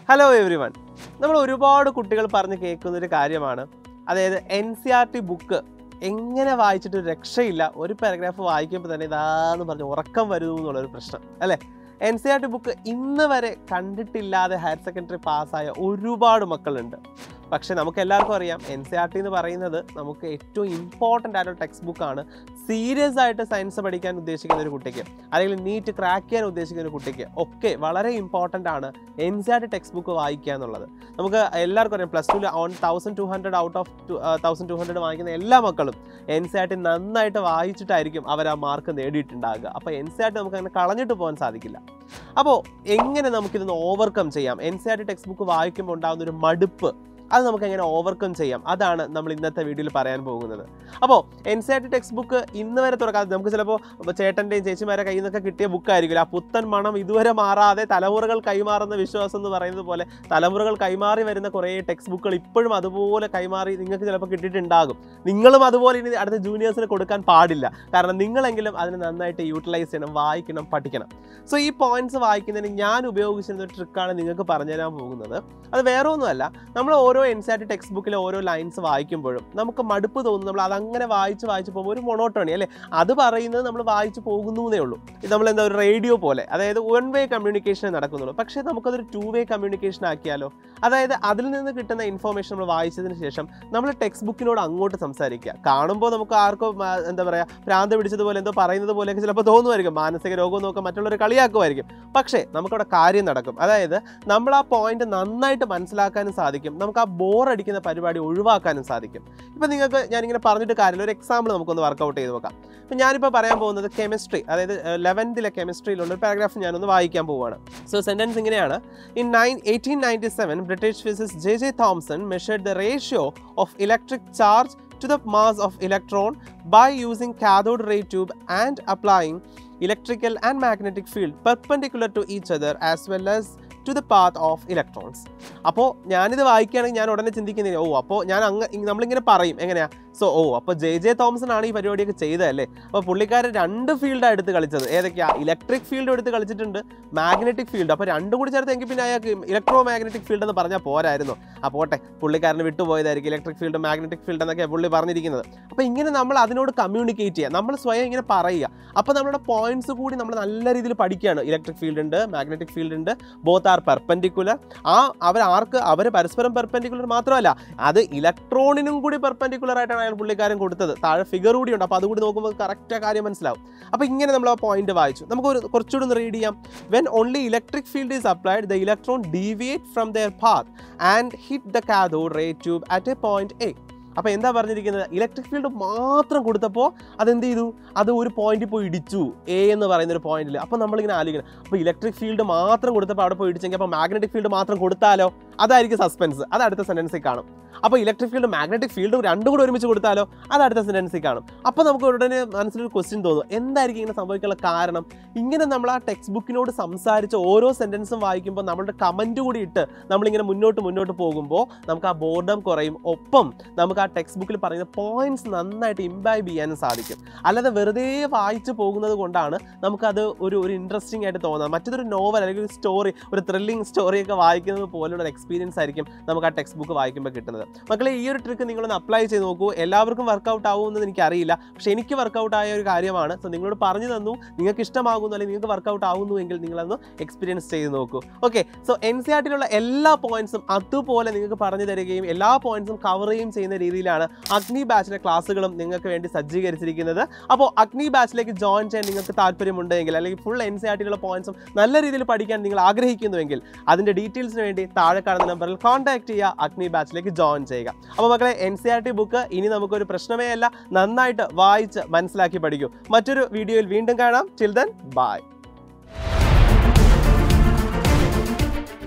hello every one നമ്മൾ ഒരുപാട് കുട്ടികൾ പറഞ്ഞ് കേൾക്കുന്ന ഒരു കാര്യമാണ് അതായത് N C R T book എങ്ങനെ വായിച്ചിട്ട് ഒരു രക്ഷയില്ല ഒരു പാരഗ്രാഫ് വായിക്കുമ്പോൾ തന്നെ ഇതാന്ന് പറഞ്ഞ് ഉറക്കം വരുന്നു എന്നുള്ളൊരു പ്രശ്നം അല്ലേ N C R T book ഇന്ന് വരെ കണ്ടിട്ടില്ലാതെ ഹയർ സെക്കൻഡറി പാസ്സായ ഒരുപാട് മക്കളുണ്ട് പക്ഷേ നമുക്ക് എല്ലാവർക്കും അറിയാം എൻ സി ആർ ടി എന്ന് പറയുന്നത് നമുക്ക് ഏറ്റവും ഇമ്പോർട്ടൻ്റ് ആയിട്ടുള്ള ടെക്സ്റ്റ് ബുക്കാണ് സീരിയസ് ആയിട്ട് സയൻസ് പഠിക്കാൻ ഉദ്ദേശിക്കുന്ന ഒരു കുട്ടിക്ക് അല്ലെങ്കിൽ നീറ്റ് ക്രാക്ക് ചെയ്യാൻ ഉദ്ദേശിക്കുന്ന ഒരു കുട്ടിക്ക് ഒക്കെ വളരെ ഇമ്പോർട്ടൻ്റ് ആണ് N C R T text book വായിക്കുക എന്നുള്ളത് നമുക്ക് എല്ലാവർക്കും അറിയാം പ്ലസ് ടുവിൽ one thousand two hundred out of thousand two hundred വാങ്ങിക്കുന്ന എല്ലാ മക്കളും എൻ സി ആർ ടി നന്നായിട്ട് വായിച്ചിട്ടായിരിക്കും അവർ ആ മാർക്ക് നേടിയിട്ടുണ്ടാകുക അപ്പോൾ എൻ സി ആർ ടി നമുക്ക് അങ്ങനെ കളഞ്ഞിട്ട് പോകാൻ സാധിക്കില്ല അപ്പോൾ എങ്ങനെ നമുക്കിതൊന്ന് ഓവർകം ചെയ്യാം N C R T text book വായിക്കുമ്പോൾ ഉണ്ടാകുന്ന ഒരു മടുപ്പ് അത് നമുക്ക് എങ്ങനെ ഓവർകം ചെയ്യാം അതാണ് നമ്മൾ ഇന്നത്തെ വീഡിയോയിൽ പറയാൻ പോകുന്നത് അപ്പോൾ N C R T text book ഇന്ന് വരെ തുറക്കാതെ നമുക്ക് ചിലപ്പോൾ ചേട്ടൻ്റെയും ചേച്ചിമാരെ കയ്യിൽ നിന്നൊക്കെ കിട്ടിയ ബുക്കായിരിക്കില്ല ആ പുത്തൻ മണം ഇതുവരെ മാറാതെ തലമുറകൾ കൈമാറുന്ന വിശ്വാസം എന്ന് പറയുന്നത് പോലെ തലമുറകൾ കൈമാറി വരുന്ന കുറേ ടെക്സ്റ്റ് ബുക്കുകൾ ഇപ്പോഴും അതുപോലെ കൈമാറി നിങ്ങൾക്ക് ചിലപ്പോൾ കിട്ടിയിട്ടുണ്ടാകും നിങ്ങളും അതുപോലെ ഇനി അടുത്ത ജൂനിയേഴ്സിന് കൊടുക്കാൻ പാടില്ല കാരണം നിങ്ങളെങ്കിലും അതിന് നന്നായിട്ട് യൂട്ടിലൈസ് ചെയ്യണം വായിക്കണം പഠിക്കണം സോ ഈ പോയിന്റ്സ് വായിക്കുന്നതിന് ഞാൻ ഉപയോഗിച്ചിരുന്ന ഒരു ട്രിക്കാണ് നിങ്ങൾക്ക് പറഞ്ഞു തരാൻ പോകുന്നത് അത് വേറെ ഒന്നുമല്ല നമ്മൾ ഓരോ N C R T text ബുക്കിലെ ഓരോ ലൈൻസ് വായിക്കുമ്പോഴും നമുക്ക് മടുപ്പ് തോന്നും നമ്മൾ അതങ്ങനെ വായിച്ച് വായിച്ച് പോകുമ്പോൾ ഒരു മൊണോട്ടോണി അല്ലേ അത് പറയുന്നത് നമ്മൾ വായിച്ച് പോകുന്നു എന്നേ ഉള്ളൂ ഇത് നമ്മൾ എന്താ ഒരു റേഡിയോ പോലെ അതായത് വൺ വേ കമ്മ്യൂണിക്കേഷൻ നടക്കുന്നുള്ളൂ പക്ഷേ നമുക്കതൊരു ടു വേ കമ്മ്യൂണിക്കേഷൻ ആക്കിയാലോ അതായത് അതിൽ നിന്ന് കിട്ടുന്ന ഇൻഫർമേഷൻ നമ്മൾ വായിച്ചതിന് ശേഷം നമ്മൾ ടെക്സ്റ്റ് ബുക്കിനോട് അങ്ങോട്ട് സംസാരിക്കുക കാണുമ്പോൾ നമുക്ക് ആർക്കോ ആ, എന്താ പറയുക ഭ്രാന്ത് പിടിച്ചതുപോലെ എന്തോ പറയുന്നത് പോലെയൊക്കെ ചിലപ്പോൾ തോന്നുമായിരിക്കും മാനസിക രോഗം നോക്കാൻ മറ്റുള്ളവർ കളിയാക്കുമായിരിക്കും പക്ഷേ നമുക്കവിടെ കാര്യം നടക്കും അതായത് നമ്മൾ ആ പോയിന്റ് നന്നായിട്ട് മനസ്സിലാക്കാനും സാധിക്കും നമുക്ക് ആ ബോർ അടിക്കുന്ന പരിപാടി ഒഴിവാക്കാനും സാധിക്കും ഇപ്പം നിങ്ങൾക്ക് ഞാനിങ്ങനെ പറഞ്ഞിട്ട് കാര്യമില്ല ഒരു എക്സാമ്പിൾ നമുക്കൊന്ന് വർക്കൗട്ട് ചെയ്ത് നോക്കാം ഇപ്പം ഞാനിപ്പോൾ പറയാൻ പോകുന്നത് കെമിസ്ട്രി അതായത് ലെവൻത്തിലെ കെമിസ്ട്രിയിലുള്ള ഒരു പാരഗ്രാഫ് ഞാനൊന്ന് വായിക്കാൻ പോവുകയാണ് സോ സെൻറ്റൻസ് ഇങ്ങനെയാണ് in nine eighteen ninety seven British physicist J J Thomson measured the ratio of electric charge to the mass of electron by using cathode ray tube and applying electrical and magnetic field perpendicular to each other as well as to the path of electrons അപ്പോൾ ഞാനിത് വായിക്കുകയാണെങ്കിൽ ഞാൻ ഉടനെ ചിന്തിക്കുന്നത് ഓ അപ്പോൾ ഞാൻ അങ്ങ് നമ്മളിങ്ങനെ പറയും എങ്ങനെയാ സോ ഓ അപ്പോൾ ജെ ജെ തോമസൺ ആണ് ഈ പരിപാടിയൊക്കെ ചെയ്തതല്ലേ അപ്പോൾ പുള്ളിക്കാരൻ രണ്ട് ഫീൽഡാണ് എടുത്ത് കളിച്ചത് ഏതൊക്കെയാ ഇലക്ട്രിക് ഫീൽഡ് എടുത്ത് കളിച്ചിട്ടുണ്ട് മാഗ്നറ്റിക് ഫീൽഡ് അപ്പോൾ രണ്ടും കൂടി ചേർത്തെങ്കിൽ പിന്നെ അയാൾക്ക് ഇലക്ട്രോ മാഗ്നറ്റിക് ഫീൽഡ് എന്ന് പറഞ്ഞാൽ പോരായിരുന്നു അപ്പോൾ പോട്ടെ പുള്ളിക്കാരന് വിട്ടുപോയതായിരിക്കും ഇലക്ട്രിക് ഫീൽഡ് മാഗ്നറ്റിക് ഫീൽഡ് എന്നൊക്കെ പുള്ളി പറഞ്ഞിരിക്കുന്നത് അപ്പോൾ ഇങ്ങനെ നമ്മൾ അതിനോട് കമ്മ്യൂണിക്കേറ്റ് ചെയ്യുക നമ്മൾ സ്വയം ഇങ്ങനെ പറയുക അപ്പോൾ നമ്മുടെ പോയിന്റ്സ് കൂടി നമ്മൾ നല്ല രീതിയിൽ പഠിക്കുകയാണ് ഇലക്ട്രിക് ഫീൽഡ് ഉണ്ട് മാഗ്നറ്റിക് ഫീൽഡ് ഉണ്ട് ബോത്ത് ആർ പെർപെൻഡിക്കുലർ ആ അവർ ആർക്ക് അവർ പരസ്പരം പെർപെൻഡിക്കുലർ മാത്രമല്ല അത് ഇലക്ട്രോണിനും കൂടി പെർപെൻഡിക്കുലർ ആയിട്ടാണ് അയാൾ പുള്ളിക്കാരൻ കൊടുത്തത് താഴെ ഫിഗർ കൂടി ഉണ്ട് അപ്പോൾ അതുകൂടി നോക്കുമ്പോൾ കറക്റ്റ് കാര്യം മനസ്സിലാവും അപ്പോൾ ഇങ്ങനെ നമ്മൾ ആ പോയിന്റ് വായിച്ചു നമുക്ക് ഒരു കുറച്ചുകൂടി ഒന്ന് റീഡ് ചെയ്യാം when only electric field is applied the electron deviate from their path and hit the cathode ray tube at a point A അപ്പോൾ എന്താ പറഞ്ഞിരിക്കുന്നത് ഇലക്ട്രിക് ഫീൽഡ് മാത്രം കൊടുത്തപ്പോൾ അതെന്ത് ചെയ്തു അത് ഒരു പോയിന്റിൽ പോയി ഇടിച്ചു എ എന്ന് പറയുന്ന ഒരു പോയിന്റിൽ അപ്പോൾ നമ്മളിങ്ങനെ ആലോചിക്കണം അപ്പോൾ ഇലക്ട്രിക് ഫീൽഡ് മാത്രം കൊടുത്തപ്പോൾ അവിടെ പോയി ഇടിച്ചെങ്കിൽ അപ്പോൾ മാഗ്നറ്റിക് ഫീൽഡ് മാത്രം കൊടുത്താലോ അതായിരിക്കും സസ്പെൻസ് അത് അടുത്ത സെൻറ്റൻസിൽ കാണും അപ്പോൾ ഇലക്ട്രിക് ഫീൽഡ് മാഗ്നറ്റിക് ഫീൽഡും രണ്ടും കൂടെ ഒരുമിച്ച് കൊടുത്താലോ അത് അടുത്ത സെൻറ്റൻസിൽ കാണും അപ്പോൾ നമുക്ക് ഉടനെ മനസ്സിലൊരു ക്വസ്റ്റ്യൻ തോന്നും എന്തായിരിക്കും ഇങ്ങനെ സംഭവിക്കാനുള്ള കാരണം ഇങ്ങനെ നമ്മൾ ആ ടെക്സ്റ്റ് ബുക്കിനോട് സംസാരിച്ച് ഓരോ സെൻറ്റൻസും വായിക്കുമ്പോൾ നമ്മളുടെ കമൻറ്റ് കൂടി ഇട്ട് നമ്മളിങ്ങനെ മുന്നോട്ട് മുന്നോട്ട് പോകുമ്പോൾ നമുക്ക് ആ ബോർഡം കുറയും ഒപ്പം നമുക്ക് ആ ടെക്സ്റ്റ് ബുക്കിൽ പറയുന്ന പോയിന്റ്സ് നന്നായിട്ട് ഇംബൈബ് ചെയ്യാനും സാധിക്കും അല്ലാതെ വെറുതെ വായിച്ചു പോകുന്നത് കൊണ്ടാണ് നമുക്കത് ഒരു ഒരു ഇൻട്രസ്റ്റിംഗ് ആയിട്ട് തോന്നുന്നത് മറ്റൊരു നോവൽ അല്ലെങ്കിൽ ഒരു സ്റ്റോറി ഒരു ത്രില്ലിംഗ് സ്റ്റോറിയൊക്കെ വായിക്കുന്നത് പോലുള്ള ഒരു എക്സ്പീരിയൻസ് ആയിരിക്കും നമുക്ക് ആ ടെക്സ്റ്റ് ബുക്ക് വായിക്കുമ്പോൾ കിട്ടുന്നത് മക്കളെ ഈ ഒരു ട്രിക്ക് നിങ്ങളൊന്ന് അപ്ലൈ ചെയ്ത് നോക്കൂ എല്ലാവർക്കും വർക്കൗട്ട് ആവുമെന്ന് എനിക്കറിയില്ല പക്ഷേ എനിക്ക് വർക്കൗട്ട് ആയ ഒരു കാര്യമാണ് സോ നിങ്ങളോട് പറഞ്ഞു തന്നു നിങ്ങൾക്ക് ഇഷ്ടമാകുന്നു അല്ലെങ്കിൽ നിങ്ങൾക്ക് വർക്കൗട്ട് ആവുന്നു എങ്കിൽ നിങ്ങളൊന്ന് എക്സ്പീരിയൻസ് ചെയ്ത് നോക്കൂ okay so N C R ടിയിലുള്ള എല്ലാ പോയിന്റ്സും അതുപോലെ നിങ്ങൾക്ക് പറഞ്ഞു തരികയും എല്ലാ പോയിന്റ്സും കവർ ചെയ്യുകയും ചെയ്യുന്ന രീതിയിലാണ് അഗ്നി ബാച്ചിലെ ക്ലാസ്സുകളും നിങ്ങൾക്ക് വേണ്ടി സജ്ജീകരിച്ചിരിക്കുന്നത് അപ്പോൾ അഗ്നി ബാച്ചിലേക്ക് ജോയിൻ ചെയ്യാൻ നിങ്ങൾക്ക് താല്പര്യമുണ്ടെങ്കിൽ അല്ലെങ്കിൽ ഫുൾ എൻ സി ആർ ടിയിലുള്ള പോയിന്റ്സും നല്ല രീതിയിൽ പഠിക്കാൻ നിങ്ങൾ ആഗ്രഹിക്കുന്നുവെങ്കിൽ അതിൻ്റെ ഡീറ്റെയിൽസിന് വേണ്ടി താഴെ കാണുന്ന നമ്പറിൽ കോൺടാക്ട് ചെയ്യുക അഗ്നി ബാച്ചിലേക്ക് ജോയിൻ ചെയ്യുക അപ്പോൾ മക്കളെ N C R T book ഇനി നമുക്കൊരു പ്രശ്നമേ അല്ല നന്നായിട്ട് വായിച്ച് മനസ്സിലാക്കി പഠിക്കൂ മറ്റൊരു വീഡിയോയിൽ വീണ്ടും കാണാം ചിൽ ദൻ ബൈ